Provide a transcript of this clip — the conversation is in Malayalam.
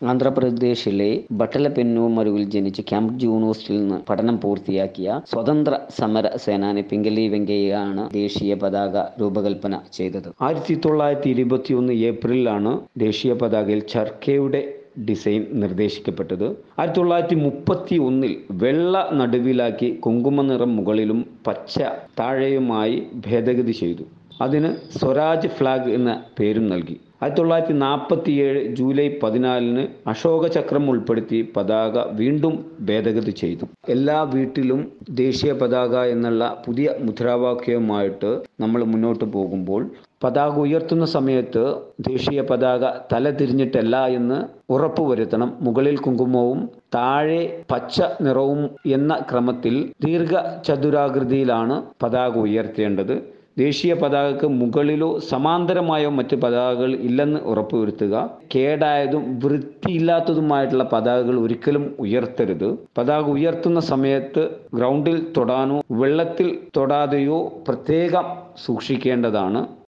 ആന്ധ്രാപ്രദേശിലെ ബട്ടലപ്പെന്നൂമരുവിൽ ജനിച്ച് ക്യാമ്പ് ജൂണോസ്റ്റിൽ നിന്ന് പഠനം പൂർത്തിയാക്കിയ സ്വതന്ത്ര സമര സേനാനി പിംഗലി വെങ്കയ്യാണ് ദേശീയ പതാക രൂപകൽപ്പന ചെയ്തത് ആയിരത്തി തൊള്ളായിരത്തി ഇരുപത്തിയൊന്ന് ഏപ്രിലാണ് ദേശീയ പതാകയിൽ ചർക്കയുടെ ഡിസൈൻ നിർദ്ദേശിക്കപ്പെട്ടത് ആയിരത്തി തൊള്ളായിരത്തി മുപ്പത്തി ഒന്നിൽ വെള്ള നടുവിലാക്കി കുങ്കുമ നിറം മുകളിലും പച്ച താഴെയുമായി ഭേദഗതി ചെയ്തു അതിന് സ്വരാജ് ഫ്ലാഗ് എന്ന പേരും നൽകി ആയിരത്തി തൊള്ളായിരത്തി നാൽപ്പത്തി ഏഴ് ജൂലൈ പതിനാലിന് അശോക ചക്രം ഉൾപ്പെടുത്തി പതാക വീണ്ടും ഭേദഗതി ചെയ്തു എല്ലാ വീട്ടിലും ദേശീയ പതാക എന്നുള്ള പുതിയ മുദ്രാവാക്യവുമായിട്ട് നമ്മൾ മുന്നോട്ട് പോകുമ്പോൾ പതാക ഉയർത്തുന്ന സമയത്ത് ദേശീയ പതാക തല തിരിഞ്ഞിട്ടല്ല എന്ന് ഉറപ്പുവരുത്തണം മുകളിൽ കുങ്കുമവും താഴെ പച്ച നിറവും എന്ന ക്രമത്തിൽ ദീർഘ ചതുരാകൃതിയിലാണ് പതാക ഉയർത്തേണ്ടത് ദേശീയ പതാകക്ക് മുകളിലോ സമാന്തരമായോ മറ്റ് പതാകകൾ ഇല്ലെന്ന് ഉറപ്പുവരുത്തുക കേടായതും വൃത്തിയില്ലാത്തതുമായിട്ടുള്ള പതാകകൾ ഒരിക്കലും ഉയർത്തരുത് പതാക ഉയർത്തുന്ന സമയത്ത് ഗ്രൗണ്ടിൽ തൊടാനോ വെള്ളത്തിൽ തൊടാതെയോ പ്രത്യേകം സൂക്ഷിക്കേണ്ടതാണ്